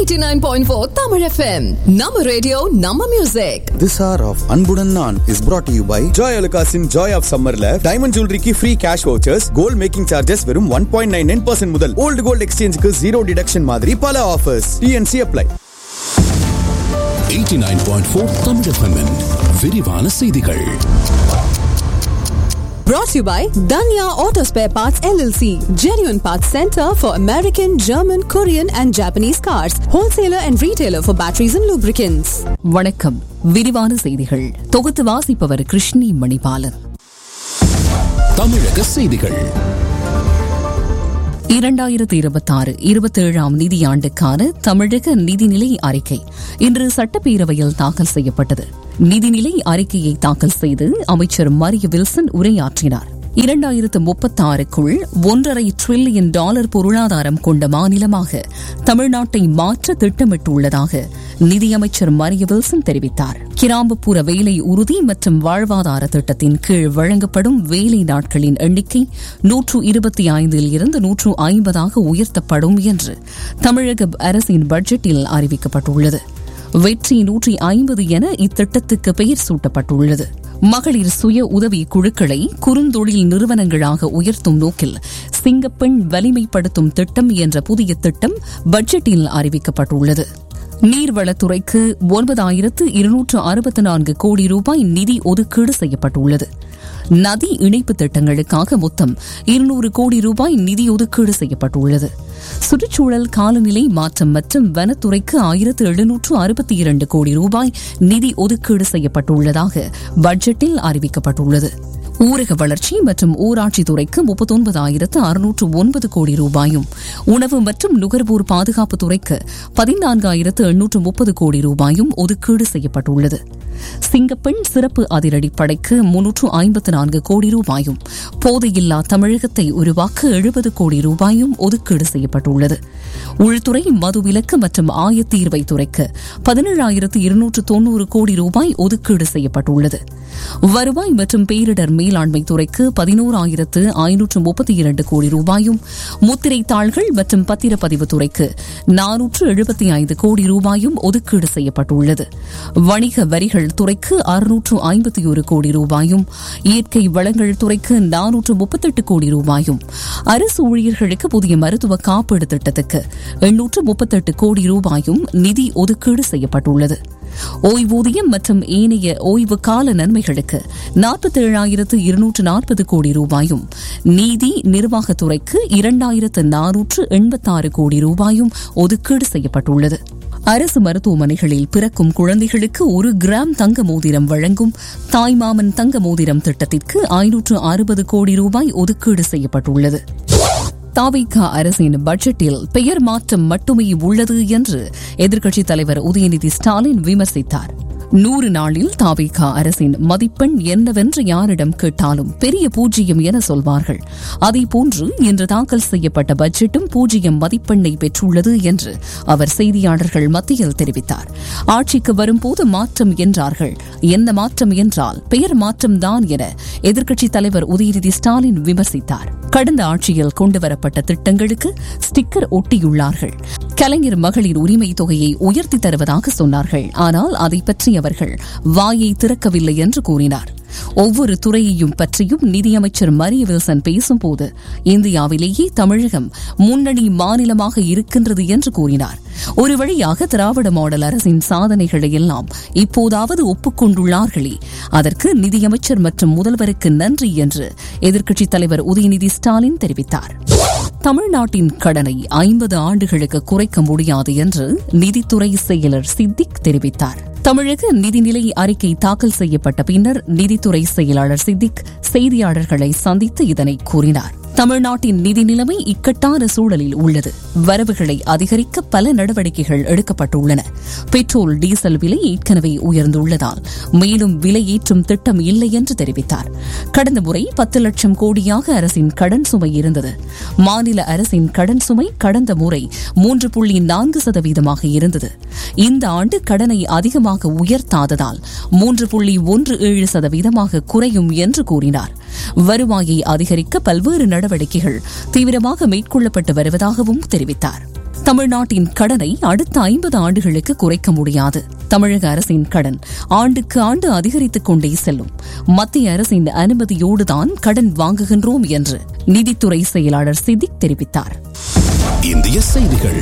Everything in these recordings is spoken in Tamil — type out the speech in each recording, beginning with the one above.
89.4 Tamil FM. Nama radio, Nama music. This hour of Anbudan Naan is brought to you by Joy Alukasin Joy of Summerல டைமண்ட் ஜுவல்லரிக்கு free cash vouchers gold making charges வெறும் one point nine nine percent முதல் ஓல்டு கோல்ட் எக்ஸ்சேஞ்சுக்கு ஜீரோ டிடக்ஷன் மாதிரி பல offers TNC apply 89.4 Tamil FM -இன் விரிவான செய்திகள் Brought to you by Danya Auto Spare Parts LLC. Genuine Parts Center for American, German, Korean and Japanese cars. Wholesaler and retailer for batteries and lubricants. வணக்கம் விரிவான செய்திகள் தொகுத்து வாசிப்பவர் கிருஷ்ணி மணிபாலன் தமிழக செய்திகள் இரண்டாயிரத்து இருபத்தாறு இருபத்தேழாம் நிதியாண்டுக்கான தமிழக நிதிநிலை அறிக்கை இன்று சட்டப்பேரவையில் தாக்கல் செய்யப்பட்டது நிதிநிலை அறிக்கையை தாக்கல் செய்து அமைச்சர் மரிய வில்சன் உரையாற்றினார் இரண்டாயிரத்து முப்பத்தாறுக்குள் ஒன்றரை டிரில்லியன் டாலர் பொருளாதாரம் கொண்ட மாநிலமாக தமிழ்நாட்டை மாற்ற திட்டமிட்டுள்ளதாக நிதியமைச்சர் மரிய வில்சன் தெரிவித்தார் கிராமப்புற வேலை உறுதி மற்றும் வாழ்வாதார திட்டத்தின் கீழ் வழங்கப்படும் வேலை நாட்களின் எண்ணிக்கை நூற்று இருபத்தி ஐந்தில் இருந்து நூற்று ஐம்பதாக உயர்த்தப்படும் என்று தமிழக அரசின் பட்ஜெட்டில் அறிவிக்கப்பட்டுள்ளது வெற்றி நூற்றி ஐம்பது என இத்திட்டத்துக்கு பெயர் சூட்டப்பட்டுள்ளது மகளிர் சுய உதவி குழுக்களை குறுந்தொழில் நிறுவனங்களாக உயர்த்தும் நோக்கில் சிங்கப்பெண் வலிமைப்படுத்தும் திட்டம் என்ற புதிய திட்டம் பட்ஜெட்டில் அறிவிக்கப்பட்டுள்ளது நீர்வளத்துறைக்கு ஒன்பதாயிரத்து இருநூற்று அறுபத்தி நான்கு கோடி ரூபாய் நிதி ஒதுக்கீடு செய்யப்பட்டுள்ளது நதி இணைப்பு திட்டங்களுக்காக மொத்தம் இருநூறு கோடி ரூபாய் நிதி ஒதுக்கீடு செய்யப்பட்டுள்ளது சுற்றுச்சூழல் காலநிலை மாற்றம் மற்றும் வனத்துறைக்கு ஆயிரத்து எழுநூற்று அறுபத்தி இரண்டு கோடி ரூபாய் நிதி ஒதுக்கீடு செய்யப்பட்டுள்ளதாக பட்ஜெட்டில் அறிவிக்கப்பட்டுள்ளது ஊரக வளர்ச்சி மற்றும் ஊராட்சி துறைக்கு முப்பத்தொன்பதாயிரத்து அறுநூற்று ஒன்பது கோடி ரூபாயும் உணவு மற்றும் நுகர்வோர் பாதுகாப்பு துறைக்கு பதினான்காயிரத்து எண்ணூற்று முப்பது கோடி ரூபாயும் ஒதுக்கீடு செய்யப்பட்டுள்ளது சிங்கப்பெண் சிறப்பு அதிரடிப்படைக்கு முன்னூற்று ஐம்பத்து நான்கு கோடி ரூபாயும் போதையில்லா தமிழகத்தை உருவாக்க எழுபது கோடி ரூபாயும் ஒதுக்கீடு செய்யப்பட்டுள்ளது உள்துறை மதுவிலக்கு மற்றும் ஆயத்தீர்வை துறைக்கு பதினேழாயிரத்து இருநூற்று தொன்னூறு கோடி ரூபாய் ஒதுக்கீடு செய்யப்பட்டுள்ளது வருவாய் மற்றும் பேரிடர் மேலாண்மை துறைக்கு பதினோராயிரத்து ஐநூற்று முப்பத்தி இரண்டு கோடி ரூபாயும் முத்திரை தாள்கள் மற்றும் பத்திரப்பதிவு துறைக்கு நானூற்று எழுபத்தி ஐந்து கோடி ரூபாயும் ஒதுக்கீடு செய்யப்பட்டுள்ளது வணிக வரிகள் துறைக்கு அறுநூற்று ஐம்பத்தி ஒரு கோடி ரூபாயும் இயற்கை வளங்கள் துறைக்கு நானூற்று முப்பத்தெட்டு கோடி ரூபாயும் அரசு ஊழியர்களுக்கு புதிய மருத்துவ காப்பீடு திட்டத்துக்கு எண்ணூற்று முப்பத்தெட்டு கோடி ரூபாயும் நிதி ஒதுக்கீடு செய்யப்பட்டுள்ளது ஓய்வூதியம் மற்றும் ஏனைய ஓய்வு கால நன்மைகளுக்கு நாற்பத்தேழாயிரத்து இருநூற்று நாற்பது கோடி ரூபாயும் நீதி நிர்வாகத்துறைக்கு இரண்டாயிரத்து நானூற்று எண்பத்தாறு கோடி ரூபாயும் ஒதுக்கீடு செய்யப்பட்டுள்ளது அரசு மருத்துவமனைகளில் பிறக்கும் குழந்தைகளுக்கு ஒரு கிராம் தங்க மோதிரம் வழங்கும் தாய்மாமன் தங்க மோதிரம் திட்டத்திற்கு ஐநூற்று அறுபது கோடி ரூபாய் ஒதுக்கீடு செய்யப்பட்டுள்ளது தாவிகா அரசின் பட்ஜெட்டில் பெயர் மாற்றம் மட்டுமே உள்ளது என்று எதிர்க்கட்சித் தலைவர் உதயநிதி ஸ்டாலின் விமர்சித்தார் நூறு நாளில் தாவிகா அரசின் மதிப்பெண் என்னவென்று யாரிடம் கேட்டாலும் பெரிய பூஜ்ஜியம் என சொல்வார்கள் அதேபோன்று இன்று தாக்கல் செய்யப்பட்ட பட்ஜெட்டும் பூஜ்ஜியம் மதிப்பெண்ணை பெற்றுள்ளது என்று அவர் செய்தியாளர்கள் மத்தியில் தெரிவித்தார் ஆட்சிக்கு வரும்போது மாற்றம் என்றார்கள் என்ன மாற்றம் என்றால் பெயர் மாற்றம்தான் என எதிர்க்கட்சித் தலைவர் உதயநிதி ஸ்டாலின் விமர்சித்தார் கடந்த ஆட்சியில் கொண்டுவரப்பட்ட திட்டங்களுக்கு ஸ்டிக்கர் ஒட்டியுள்ளார்கள் கலைஞர் மகளிர் உரிமை தொகையை உயர்த்தி தருவதாக சொன்னார்கள் ஆனால் அதை பற்றி அவர்கள் வாயை திறக்கவில்லை என்று கூறினார் ஒவ்வொரு துறையையும் பற்றியும் நிதியமைச்சர் மரிய வில்சன் பேசும்போது இந்தியாவிலேயே தமிழகம் முன்னணி மாநிலமாக இருக்கின்றது என்று கூறினார் ஒரு வழியாக திராவிட மாடல் அரசின் சாதனைகளை எல்லாம் இப்போதாவது ஒப்புக்கொண்டுள்ளார்களே அதற்கு நிதியமைச்சர் மற்றும் முதல்வருக்கு நன்றி என்று எதிர்க்கட்சித் தலைவர் உதயநிதி ஸ்டாலின் தெரிவித்தார் தமிழ்நாட்டின் கடனை ஐம்பது ஆண்டுகளுக்கு குறைக்க முடியாது என்று நிதித்துறை செயலர் சித்திக் தெரிவித்தார் தமிழக நிதிநிலை அறிக்கை தாக்கல் செய்யப்பட்ட பின்னர் நிதித்துறை செயலாளர் சித்திக் செய்தியாளர்களை சந்தித்து இதனை கூறினார் தமிழ்நாட்டின் நிதி நிலைமை இக்கட்டான சூழலில் உள்ளது வரவுகளை அதிகரிக்க பல நடவடிக்கைகள் எடுக்கப்பட்டுள்ளன பெட்ரோல் டீசல் விலை ஏற்கனவே உயர்ந்துள்ளதால் மேலும் விலை ஏற்றும் திட்டம் இல்லை என்று தெரிவித்தார் கடந்த முறை பத்து லட்சம் கோடியாக அரசின் கடன் சுமை இருந்தது மாநில அரசின் கடன் சுமை கடந்த முறை மூன்று புள்ளி நான்கு சதவீதமாக இருந்தது இந்த ஆண்டு கடனை அதிகமாக உயர்த்தாததால் மூன்று புள்ளி ஒன்று ஏழு சதவீதமாக குறையும் என்று கூறினார் வருவாயை அதிகரிக்க பல்வேறு நடவடிக்கைகள் தீவிரமாக மேற்கொள்ளப்பட்டு வருவதாகவும் தெரிவித்தார் தமிழ்நாட்டின் கடனை அடுத்த ஐம்பது ஆண்டுகளுக்கு குறைக்க முடியாது தமிழக அரசின் கடன் ஆண்டுக்கு ஆண்டு அதிகரித்துக் கொண்டே செல்லும் மத்திய அரசின் அனுமதியோடுதான் கடன் வாங்குகின்றோம் என்று நிதித்துறை செயலாளர் சித்திக் தெரிவித்தார் இந்திய செய்திகள்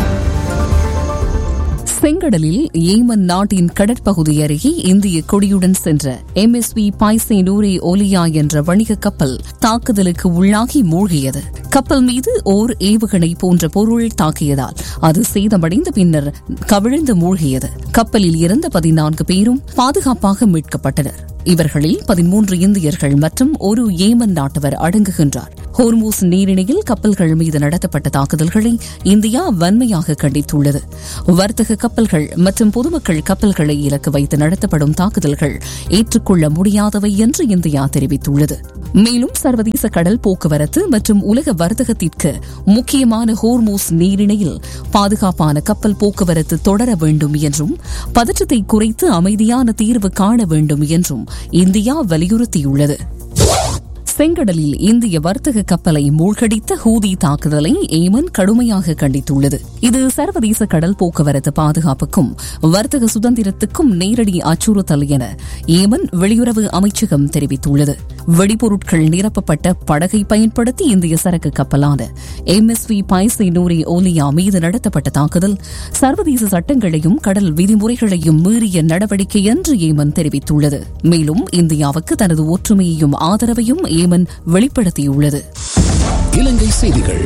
செங்கடலில் ஏமன் நாட்டின் கடற்பகுதி அருகே இந்திய கொடியுடன் சென்ற எம் எஸ் வி பாய்சே நூரே ஓலியா என்ற வணிக கப்பல் தாக்குதலுக்கு உள்ளாகி மூழ்கியது கப்பல் மீது ஓர் ஏவுகணை போன்ற பொருள் தாக்கியதால் அது சேதமடைந்த பின்னர் கவிழ்ந்து மூழ்கியது கப்பலில் இருந்த பதினான்கு பேரும் பாதுகாப்பாக மீட்கப்பட்டனர் இவர்களில் பதிமூன்று இந்தியர்கள் மற்றும் ஒரு ஏமன் நாட்டவர் அடங்குகின்றார் ஹோர்மூஸ் நீரிணையில் கப்பல்கள் மீது நடத்தப்பட்ட தாக்குதல்களை இந்தியா வன்மையாக கண்டித்துள்ளது வர்த்தக கப்பல்கள் மற்றும் பொதுமக்கள் கப்பல்களை இலக்கு வைத்து நடத்தப்படும் தாக்குதல்கள் ஏற்றுக்கொள்ள முடியாதவை என்று இந்தியா தெரிவித்துள்ளது மேலும் சர்வதேச கடல் போக்குவரத்து மற்றும் உலக வர்த்தகத்திற்கு முக்கியமான ஹோர்மூஸ் நீரிணையில் பாதுகாப்பான கப்பல் போக்குவரத்து தொடர வேண்டும் என்றும் பதற்றத்தை குறைத்து அமைதியான தீர்வு காண வேண்டும் என்றும் இந்தியா வலியுறுத்தியுள்ளது செங்கடலில் இந்திய வர்த்தக கப்பலை மூழ்கடித்த ஹூதி தாக்குதலை ஏமன் கடுமையாக கண்டித்துள்ளது இது சர்வதேச கடல் போக்குவரத்து பாதுகாப்புக்கும் வர்த்தக சுதந்திரத்துக்கும் நேரடி அச்சுறுத்தல் என ஏமன் வெளியுறவு அமைச்சகம் தெரிவித்துள்ளது வெடிபொருட்கள் நிரப்பப்பட்ட படகை பயன்படுத்தி இந்திய சரக்கு கப்பலான எம் எஸ் வி பைசை நூரி ஓலியா மீது நடத்தப்பட்ட தாக்குதல் சர்வதேச சட்டங்களையும் கடல் விதிமுறைகளையும் மீறிய நடவடிக்கை என்று ஏமன் தெரிவித்துள்ளது மேலும் இந்தியாவுக்கு தனது ஒற்றுமையையும் ஆதரவையும் ஏமன் வெளிப்படுத்தியுள்ளது இலங்கை செய்திகள்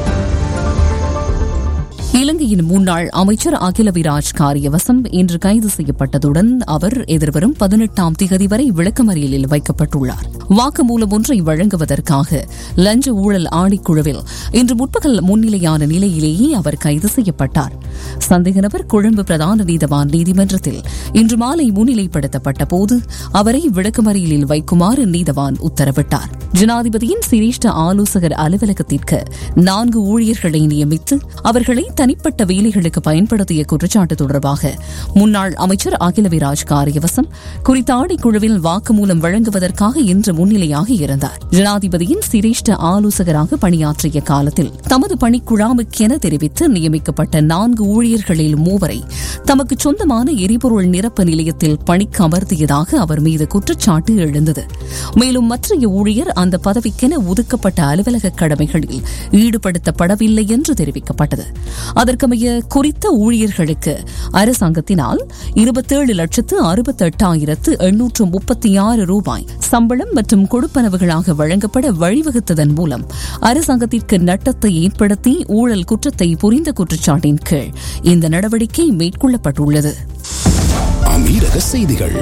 இலங்கையின் முன்னாள் அமைச்சர் அகிலவிராஜ் காரியவசம் இன்று கைது செய்யப்பட்டதுடன் அவர் எதிர்வரும் பதினெட்டாம் திகதி வரை விளக்கமறியலில் வைக்கப்பட்டுள்ளார் வாக்குமூலம் ஒன்றை வழங்குவதற்காக லஞ்ச ஊழல் ஆணைக்குழுவில் இன்று முற்பகல் முன்னிலையான நிலையிலேயே அவர் கைது செய்யப்பட்டார் சந்தேக நபர் கொழும்பு பிரதான நீதவான் நீதிமன்றத்தில் இன்று மாலை முன்னிலைப்படுத்தப்பட்ட போது அவரை விளக்கமறியலில் வைக்குமாறு நீதவான் உத்தரவிட்டார் ஜனாதிபதியின் சிரேஷ்ட ஆலோசகர் அலுவலகத்திற்கு நான்கு ஊழியர்களை நியமித்து அவர்களை தனிப்பட்ட வேலைகளுக்கு பயன்படுத்திய குற்றச்சாட்டு தொடர்பாக முன்னாள் அமைச்சர் அகிலவிராஜ் காரியவசம் குறித்த ஆணைக்குழுவில் வாக்குமூலம் வழங்குவதற்காக இன்று முன்னிலையாகி இருந்தார் ஜனாதிபதியின் சிரேஷ்ட ஆலோசகராக பணியாற்றிய காலத்தில் தமது பணிக்குழாமுக்கென தெரிவித்து நியமிக்கப்பட்ட நான்கு ஊழியர்களில் மூவரை தமக்கு சொந்தமான எரிபொருள் நிரப்பு நிலையத்தில் பணிக்கு அமர்த்தியதாக அவர் மீது குற்றச்சாட்டு எழுந்தது மேலும் மற்றைய ஊழியர் அந்த பதவிக்கென ஒதுக்கப்பட்ட அலுவலக கடமைகளில் ஈடுபடுத்தப்படவில்லை என்று தெரிவிக்கப்பட்டது அதற்கமைய குறித்த ஊழியர்களுக்கு அரசாங்கத்தினால் இருபத்தேழு லட்சத்து அறுபத்தெட்டாயிரத்து எண்ணூற்று முப்பத்தி ஆறு ரூபாய் சம்பளம் மற்றும் கொடுப்பனவுகளாக வழங்கப்பட வழிவகுத்ததன் மூலம் அரசாங்கத்திற்கு நட்டத்தை ஏற்படுத்தி ஊழல் குற்றத்தை புரிந்த குற்றச்சாட்டின் கீழ் இந்த நடவடிக்கை மேற்கொள்ளப்பட்டுள்ளது அமீரக செய்திகள்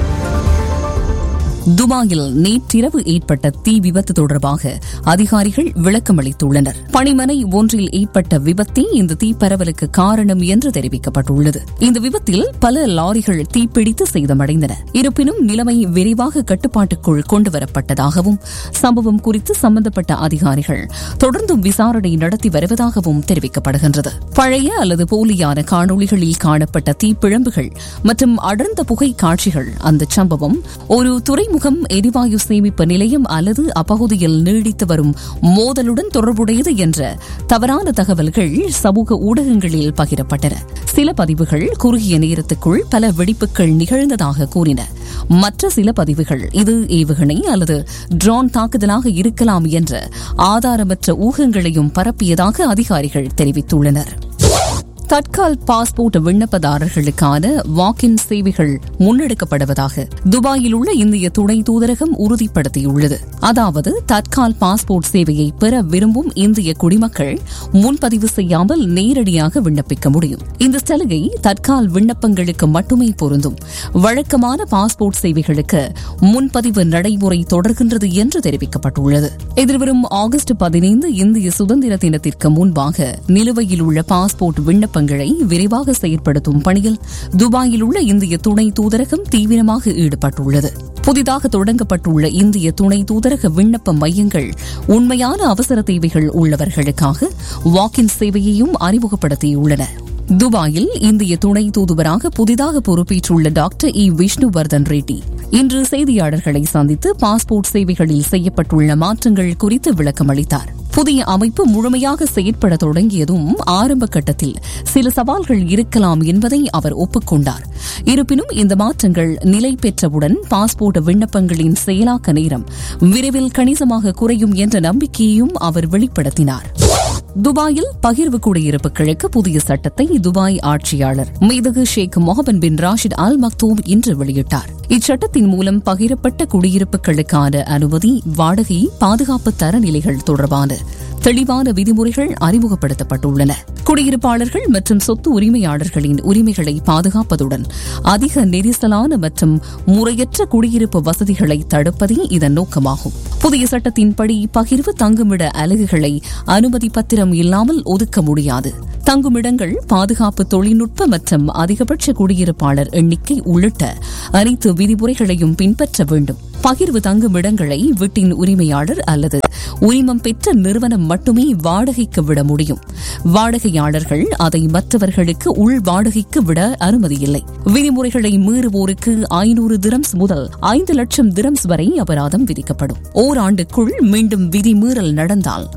துபாயில் நேற்றிரவு ஏற்பட்ட தீ விபத்து தொடர்பாக அதிகாரிகள் விளக்கமளித்துள்ளனர் பணிமனை ஒன்றில் ஏற்பட்ட விபத்தே இந்த தீ பரவலுக்கு காரணம் என்று தெரிவிக்கப்பட்டுள்ளது இந்த விபத்தில் பல லாரிகள் தீப்பிடித்து சேதமடைந்தன இருப்பினும் நிலைமை விரைவாக கட்டுப்பாட்டுக்குள் கொண்டுவரப்பட்டதாகவும் சம்பவம் குறித்து சம்பந்தப்பட்ட அதிகாரிகள் தொடர்ந்தும் விசாரணை நடத்தி வருவதாகவும் தெரிவிக்கப்படுகின்றது பழைய அல்லது போலியான காணொளிகளில் காணப்பட்ட தீப்பிழம்புகள் மற்றும் அடர்ந்த புகை காட்சிகள் அந்த சம்பவம் ஒரு துறைமுகம் எரிவாயு சேமிப்பு நிலையம் அல்லது அப்பகுதியில் நீடித்து வரும் மோதலுடன் தொடர்புடையது என்ற தவறான தகவல்கள் சமூக ஊடகங்களில் பகிரப்பட்டன சில பதிவுகள் குறுகிய நேரத்துக்குள் பல வெடிப்புகள் நிகழ்ந்ததாக கூறின மற்ற சில பதிவுகள் இது ஏவுகணை அல்லது ட்ரோன் தாக்குதலாக இருக்கலாம் என்ற ஆதாரமற்ற ஊகங்களையும் பரப்பியதாக அதிகாரிகள் தெரிவித்துள்ளனர் தற்கால் பாஸ்போர்ட் விண்ணப்பதாரர்களுக்கான வாக்கின் சேவைகள் முன்னெடுக்கப்படுவதாக துபாயில் உள்ள இந்திய துணை தூதரகம் உறுதிப்படுத்தியுள்ளது அதாவது தற்கால் பாஸ்போர்ட் சேவையை பெற விரும்பும் இந்திய குடிமக்கள் முன்பதிவு செய்யாமல் நேரடியாக விண்ணப்பிக்க முடியும் இந்த சலுகை தற்கால் விண்ணப்பங்களுக்கு மட்டுமே பொருந்தும் வழக்கமான பாஸ்போர்ட் சேவைகளுக்கு முன்பதிவு நடைமுறை தொடர்கின்றது என்று தெரிவிக்கப்பட்டுள்ளது எதிர்வரும் ஆகஸ்ட் பதினைந்து இந்திய சுதந்திர தினத்திற்கு முன்பாக நிலுவையில் உள்ள பாஸ்போர்ட் விண்ணப்ப விண்ணப்பங்களை விரைவாக செயற்படுத்தும் பணியில் துபாயில் உள்ள இந்திய துணை தூதரகம் தீவிரமாக ஈடுபட்டுள்ளது புதிதாக தொடங்கப்பட்டுள்ள இந்திய துணை தூதரக விண்ணப்ப மையங்கள் உண்மையான அவசர தேவைகள் உள்ளவர்களுக்காக வாக்கின் சேவையையும் அறிமுகப்படுத்தியுள்ளன துபாயில் இந்திய துணை தூதுவராக புதிதாக பொறுப்பேற்றுள்ள டாக்டர் இ விஷ்ணுவர்தன் ரெட்டி இன்று செய்தியாளர்களை சந்தித்து பாஸ்போர்ட் சேவைகளில் செய்யப்பட்டுள்ள மாற்றங்கள் குறித்து விளக்கமளித்தார் புதிய அமைப்பு முழுமையாக செயற்பட தொடங்கியதும் ஆரம்ப கட்டத்தில் சில சவால்கள் இருக்கலாம் என்பதை அவர் ஒப்புக்கொண்டார் இருப்பினும் இந்த மாற்றங்கள் நிலை பெற்றவுடன் பாஸ்போர்ட் விண்ணப்பங்களின் செயலாக்க நேரம் விரைவில் கணிசமாக குறையும் என்ற நம்பிக்கையையும் அவர் வெளிப்படுத்தினார் துபாயில் பகிர்வு குடியிருப்புகளுக்கு புதிய சட்டத்தை துபாய் ஆட்சியாளர் மீதகு ஷேக் முகமது பின் ராஷித் அல் மக்தூம் இன்று வெளியிட்டார் இச்சட்டத்தின் மூலம் பகிரப்பட்ட குடியிருப்புகளுக்கான அனுமதி வாடகை பாதுகாப்பு தரநிலைகள் தொடர்பான தெளிவான விதிமுறைகள் அறிமுகப்படுத்தப்பட்டுள்ளன குடியிருப்பாளர்கள் மற்றும் சொத்து உரிமையாளர்களின் உரிமைகளை பாதுகாப்பதுடன் அதிக நெரிசலான மற்றும் முறையற்ற குடியிருப்பு வசதிகளை தடுப்பதே இதன் நோக்கமாகும் புதிய சட்டத்தின்படி பகிர்வு தங்குமிட அலகுகளை அனுமதி பத்திரம் இல்லாமல் ஒதுக்க முடியாது தங்குமிடங்கள் பாதுகாப்பு தொழில்நுட்ப மற்றும் அதிகபட்ச குடியிருப்பாளர் எண்ணிக்கை உள்ளிட்ட அனைத்து விதிமுறைகளையும் பின்பற்ற வேண்டும் பகிர்வு தங்குமிடங்களை வீட்டின் உரிமையாளர் அல்லது உரிமம் பெற்ற நிறுவனம் மட்டுமே வாடகைக்கு விட முடியும் வாடகையாளர்கள் அதை மற்றவர்களுக்கு உள் வாடகைக்கு விட அனுமதியில்லை விதிமுறைகளை மீறுவோருக்கு ஐநூறு திரம்ஸ் முதல் ஐந்து லட்சம் திரம்ஸ் வரை அபராதம் விதிக்கப்படும் ஓராண்டுக்குள் மீண்டும் விதிமீறல் நடந்தால்